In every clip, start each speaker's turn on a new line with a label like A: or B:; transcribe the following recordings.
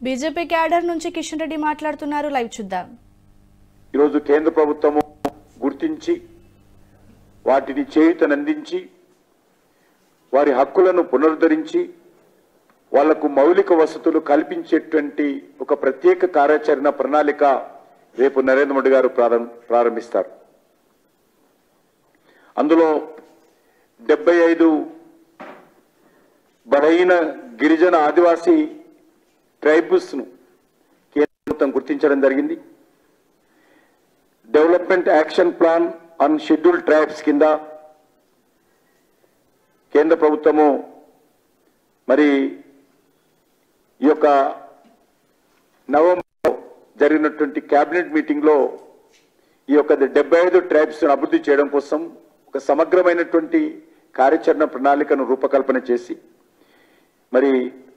A: BJP cadre నుంచి కిషన్ రెడ్డి మాట్లాడుతున్నారు live చూద్దాం
B: ఈరోజు కేంద్ర ప్రభుత్వము గుర్తించి వాటిని చేయుతనందించి వారి హక్కులను పునరుద్ధరించి వాళ్లకు మౌలిక వసతులు కల్పించేటువంటి ఒక ప్రత్యేక కార్యాచరణ ప్రణాళిక రేపు నరేంద్ర మోడీ గారు ప్రారం- ప్రారంభిస్తారు అందులో డెబ్బై ఐదు బలహీన గిరిజన ఆదివాసీ ట్రైబల్స్ ను కేంద్ర ప్రభుత్వం గుర్తించడం జరిగింది development action plan on schedule tribes కింద కేంద్ర ప్రభుత్వము మరి ఈ యొక్క నవంబర్ జరిగినటువంటి కేబినెట్ మీటింగ్ లో ఈ యొక్క డెబ్బై ఐదు ట్రైబ్స్ అభివృద్ధి చేయడం కోసం ఒక సమగ్రమైనటువంటి కార్యాచరణ ప్రణాళికను రూపకల్పన చేసి మరి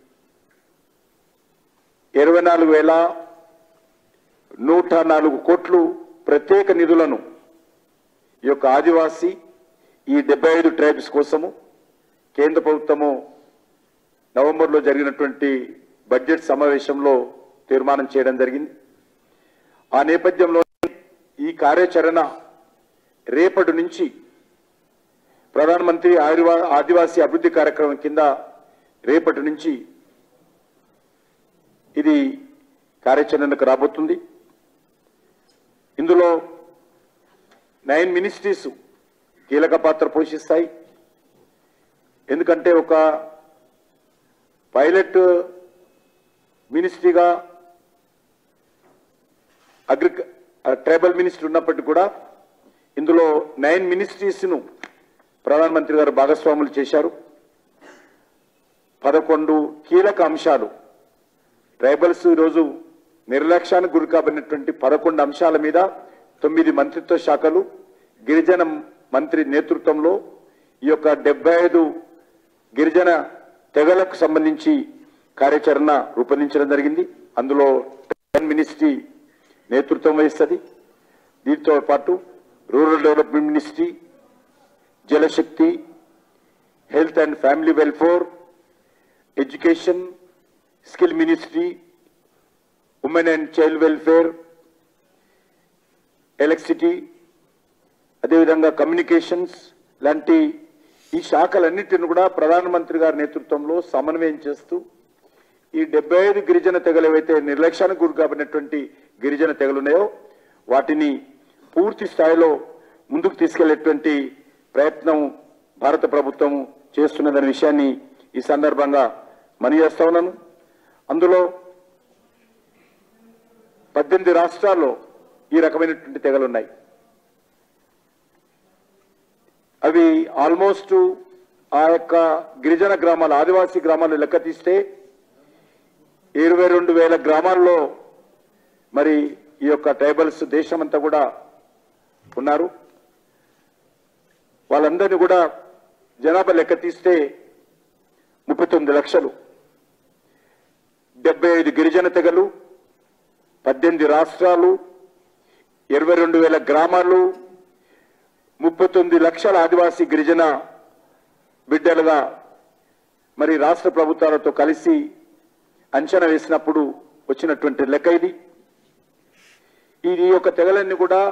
B: ఇరవై నాలుగు వేల నూట నాలుగు కోట్లు ప్రత్యేక నిధులను ఈ యొక్క ఆదివాసీ ఈ డెబ్బై ఐదు ట్రైబ్స్ కోసము కేంద్ర ప్రభుత్వము నవంబర్లో జరిగినటువంటి బడ్జెట్ సమావేశంలో తీర్మానం చేయడం జరిగింది ఆ నేపథ్యంలో ఈ కార్యాచరణ రేపటి నుంచి ప్రధానమంత్రి ఆదివా ఆదివాసీ అభివృద్ధి కార్యక్రమం కింద రేపటి నుంచి ఇది కార్యాచరణకు రాబోతుంది ఇందులో నైన్ మినిస్ట్రీస్ కీలక పాత్ర పోషిస్తాయి ఎందుకంటే ఒక పైలట్ మినిస్ట్రీగా అగ్రి ట్రైబల్ మినిస్టర్ ఉన్నప్పటికీ కూడా ఇందులో నైన్ మినిస్ట్రీస్ ను ప్రధానమంత్రి గారు భాగస్వాములు చేశారు పదకొండు కీలక అంశాలు ట్రైబల్స్ ఈరోజు నిర్లక్ష్యానికి గురి కాబడినటువంటి పదకొండు అంశాల మీద తొమ్మిది మంత్రిత్వ శాఖలు గిరిజన మంత్రి నేతృత్వంలో ఈ యొక్క డెబ్బై ఐదు గిరిజన తెగలకు సంబంధించి కార్యాచరణ రూపొందించడం జరిగింది అందులో ట్రైబల్ మినిస్ట్రీ నేతృత్వం వహిస్తుంది దీంతో పాటు rural development ministry Jalshakti health and family welfare education skill ministry women and child welfare electricity అదేవిధంగా కమ్యూనికేషన్స్ లాంటి ఈ శాఖలన్నింటిని కూడా ప్రధానమంత్రి గారి నేతృత్వంలో సమన్వయం చేస్తూ ఈ డెబ్బై ఐదు గిరిజన తెగలు ఏవైతే నిర్లక్ష్యానికి గురి కాబడినటువంటి గిరిజన తెగలు ఉన్నాయో వాటిని పూర్తి స్థాయిలో ముందుకు తీసుకెళ్లేటువంటి ప్రయత్నం భారత ప్రభుత్వం చేస్తున్నదనే విషయాన్ని ఈ సందర్భంగా మనవి చేస్తా ఉన్నాను అందులో పద్దెనిమిది రాష్ట్రాల్లో ఈ రకమైనటువంటి తెగలు ఉన్నాయి అవి ఆల్మోస్ట్ ఆ యొక్క గిరిజన గ్రామాలు ఆదివాసీ గ్రామాలు లెక్క తీస్తే ఇరవై రెండు వేల గ్రామాల్లో మరి ఈ యొక్క ట్రైబల్స్ దేశమంతా కూడా ఉన్నారు వాళ్ళందరినీ కూడా జనాభా లెక్క తీస్తే ముప్పై తొమ్మిది లక్షలు డెబ్బై ఐదు గిరిజన తెగలు పద్దెనిమిది రాష్ట్రాలు ఇరవై రెండు వేల గ్రామాలు ముప్పై తొమ్మిది లక్షల ఆదివాసీ గిరిజన బిడ్డలుగా మరి రాష్ట్ర ప్రభుత్వాలతో కలిసి అంచనా వేసినప్పుడు వచ్చినటువంటి లెక్క ఇది ఇది యొక్క తెగలన్నీ కూడా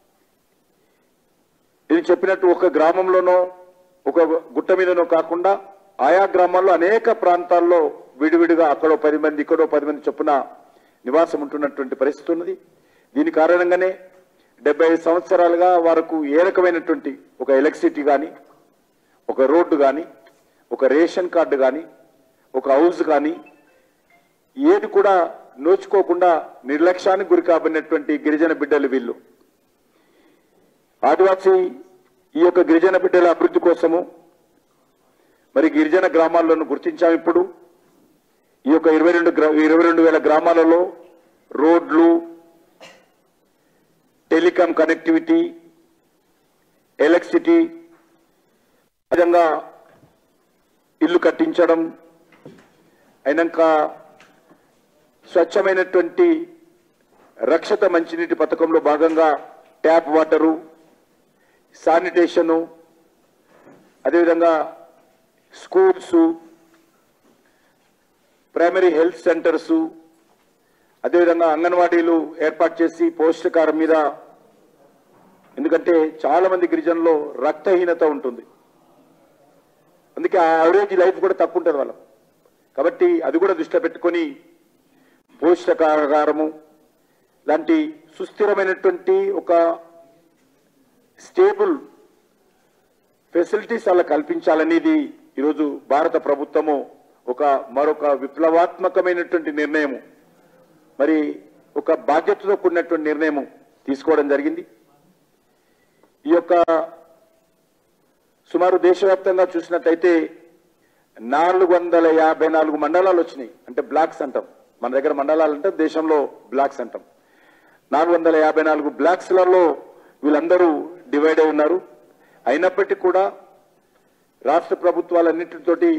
B: ఇది చెప్పినట్టు ఒక గ్రామంలోనో ఒక గుట్ట మీదనో కాకుండా ఆయా గ్రామాల్లో అనేక ప్రాంతాల్లో విడివిడిగా అక్కడో పది మంది ఇక్కడో పది మంది చొప్పున నివాసం ఉంటున్నటువంటి పరిస్థితి ఉన్నది దీని కారణంగానే డెబ్బై ఐదు సంవత్సరాలుగా వారికి ఏ రకమైనటువంటి ఒక ఎలక్ట్రిసిటీ కానీ ఒక రోడ్డు కానీ ఒక రేషన్ కార్డు కానీ ఒక హౌస్ కానీ ఏది కూడా నోచుకోకుండా నిర్లక్ష్యానికి గురి కాబడినటువంటి గిరిజన బిడ్డలు వీళ్ళు ఆదివాసీ ఈ యొక్క గిరిజన బిడ్డల అభివృద్ధి కోసము మరి గిరిజన గ్రామాలను గుర్తించాం ఇప్పుడు ఈ యొక్క ఇరవై రెండు ఇరవై రెండు వేల గ్రామాలలో రోడ్లు టెలికాం కనెక్టివిటీ ఎలక్ట్రిసిటీ విధంగా ఇల్లు కట్టించడం అయినాక స్వచ్ఛమైనటువంటి రక్షిత మంచినీటి పథకంలో భాగంగా ట్యాప్ వాటరు శానిటేషను అదేవిధంగా స్కూల్స్ ప్రైమరీ హెల్త్ సెంటర్స్ అదేవిధంగా అంగన్వాడీలు ఏర్పాటు చేసి పౌష్టికారం మీద ఎందుకంటే చాలా మంది గిరిజనుల్లో రక్తహీనత ఉంటుంది అందుకే ఆ అవరేజ్ లైఫ్ కూడా తక్కువ ఉంటుంది వాళ్ళం కాబట్టి అది కూడా దృష్టిలో పెట్టుకొని పోషకాహారము లాంటి సుస్థిరమైనటువంటి ఒక స్టేబుల్ ఫెసిలిటీస్ అలా కల్పించాలనేది ఈరోజు భారత ప్రభుత్వము ఒక మరొక విప్లవాత్మకమైనటువంటి నిర్ణయము మరి ఒక బాధ్యతతో కూడినటువంటి నిర్ణయం తీసుకోవడం జరిగింది ఈ యొక్క సుమారు దేశవ్యాప్తంగా చూసినట్టయితే నాలుగు వందల యాభై నాలుగు మండలాలు వచ్చినాయి అంటే బ్లాక్స్ అంటాం మన దగ్గర మండలాలు అంటే దేశంలో బ్లాక్స్ అంటాం నాలుగు వందల యాభై నాలుగు బ్లాక్స్లలో వీళ్ళందరూ డివైడ్ అయి ఉన్నారు అయినప్పటికీ కూడా రాష్ట్ర ప్రభుత్వాలన్నింటితోటి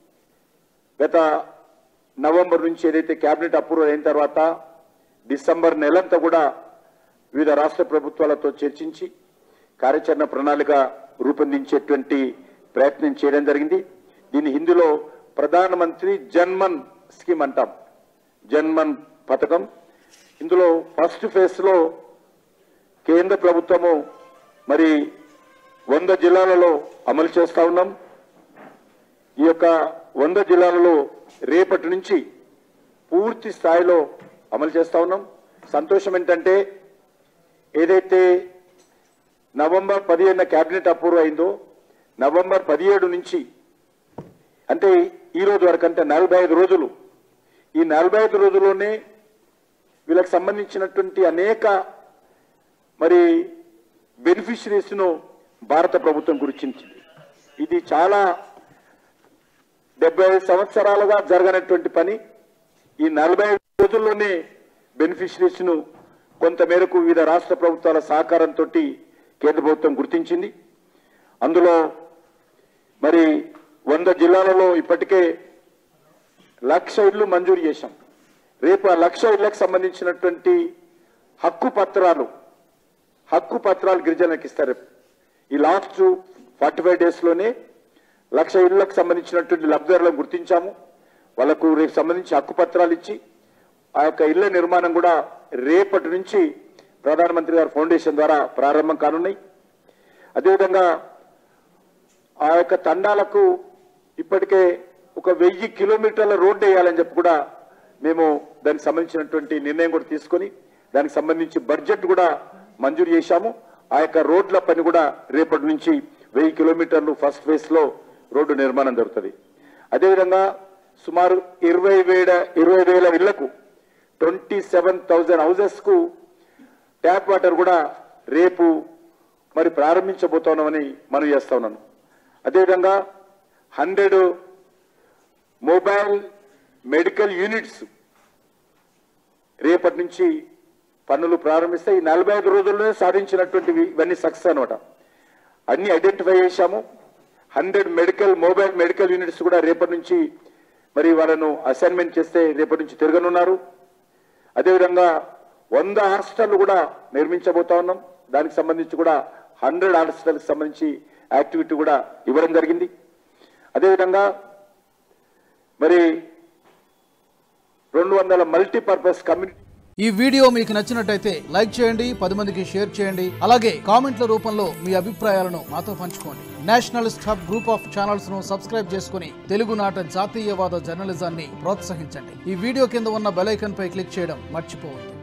B: గత నవంబర్ నుంచి ఏదైతే కేబినెట్ అప్రూవల్ అయిన తర్వాత డిసెంబర్ నెలంతా కూడా వివిధ రాష్ట్ర ప్రభుత్వాలతో చర్చించి కార్యాచరణ ప్రణాళిక రూపొందించేటువంటి ప్రయత్నం చేయడం జరిగింది దీని హిందీలో ప్రధానమంత్రి జన్మన్ స్కీమ్ అంటాం జన్మన్ పథకం ఇందులో ఫస్ట్ ఫేజ్ లో కేంద్ర ప్రభుత్వము మరి వంద జిల్లాలలో అమలు చేస్తా ఉన్నాం ఈ యొక్క వంద జిల్లాలలో రేపటి నుంచి పూర్తి స్థాయిలో అమలు చేస్తా ఉన్నాం సంతోషం ఏంటంటే ఏదైతే నవంబర్ పదిహేనున కేబినెట్ అప్రూవ్ అయిందో నవంబర్ పదిహేడు నుంచి అంటే ఈ రోజు వరకు అంటే నలభై ఐదు రోజులు ఈ నలభై ఐదు రోజుల్లోనే వీళ్ళకి సంబంధించినటువంటి అనేక మరి బెనిఫిషరీస్ ను భారత ప్రభుత్వం గుర్తించింది ఇది చాలా డెబ్బై ఐదు సంవత్సరాలుగా జరగనటువంటి పని ఈ నలభై ఐదు రోజుల్లోనే బెనిఫిషరీస్ ను కొంత మేరకు వివిధ రాష్ట్ర ప్రభుత్వాల సహకారంతో కేంద్ర ప్రభుత్వం గుర్తించింది అందులో మరి వంద జిల్లాలలో ఇప్పటికే లక్ష ఇళ్లు మంజూరు చేశాం రేపు ఆ లక్ష ఇళ్లకు సంబంధించినటువంటి హక్కు పత్రాలు హక్కు పత్రాలు గిరిజనులకు ఇస్తారు రేపు. ఈ లాస్ట్ ఫార్టీ ఫైవ్ డేస్ లోనే లక్ష ఇళ్లకు సంబంధించినటువంటి లబ్ధిదారులను గుర్తించాము వాళ్ళకు రేపు సంబంధించి హక్కు పత్రాలు ఇచ్చి ఆ యొక్క ఇళ్ల నిర్మాణం కూడా రేపటి నుంచి ప్రధానమంత్రి గారి ఫౌండేషన్ ద్వారా ప్రారంభం కానున్నాయి అదేవిధంగా ఆ యొక్క తండాలకు ఇప్పటికే ఒక వెయ్యి కిలోమీటర్ల రోడ్డు వేయాలని చెప్పి కూడా మేము దానికి సంబంధించినటువంటి నిర్ణయం కూడా తీసుకొని దానికి సంబంధించి బడ్జెట్ కూడా మంజూరు చేశాము ఆ యొక్క రోడ్ల పని కూడా రేపటి నుంచి వెయ్యి కిలోమీటర్లు ఫస్ట్ ఫేజ్ లో రోడ్డు నిర్మాణం జరుగుతుంది అదేవిధంగా సుమారు ఇరవై వేల ఇరవై వేల ఇళ్లకు ట్వంటీ సెవెన్ థౌజండ్ హౌసెస్ కు ట్యాప్ వాటర్ కూడా రేపు మరి ప్రారంభించబోతున్నామని మనం చేస్తా ఉన్నాను అదేవిధంగా హండ్రెడ్ మొబైల్ మెడికల్ యూనిట్స్ రేపటి నుంచి పనులు ప్రారంభిస్తే ఈ నలభై ఐదు రోజుల్లోనే సాధించినటువంటి ఇవన్నీ సక్సెస్ అనమాట అన్ని ఐడెంటిఫై చేశాము hundred medical mobile medical units కూడా రేపటి నుంచి మరి వాళ్ళను అసైన్మెంట్ చేస్తే రేపటి నుంచి తిరగనున్నారు అదేవిధంగా వంద హాస్టల్ కూడా నిర్మించబోతా ఉన్నాం దానికి సంబంధించి కూడా హండ్రెడ్ హాస్టల్కి సంబంధించి యాక్టివిటీ కూడా ఇవ్వడం జరిగింది అదేవిధంగా మరి రెండు వందల మల్టీపర్పస్ కమ్యూనిటీ
C: ఈ వీడియో మీకు నచ్చినట్టయితే లైక్ చేయండి పది మందికి షేర్ చేయండి అలాగే కామెంట్ల రూపంలో మీ అభిప్రాయాలను మాతో పంచుకోండి nationalist hub group of channels ను సబ్స్క్రైబ్ చేసుకుని తెలుగునాట జాతీయవాద జర్నలిజాన్ని ప్రోత్సహించండి ఈ వీడియో కింద ఉన్న బెల్ ఐకాన్ పై క్లిక్ చేయడం మర్చిపోవద్దు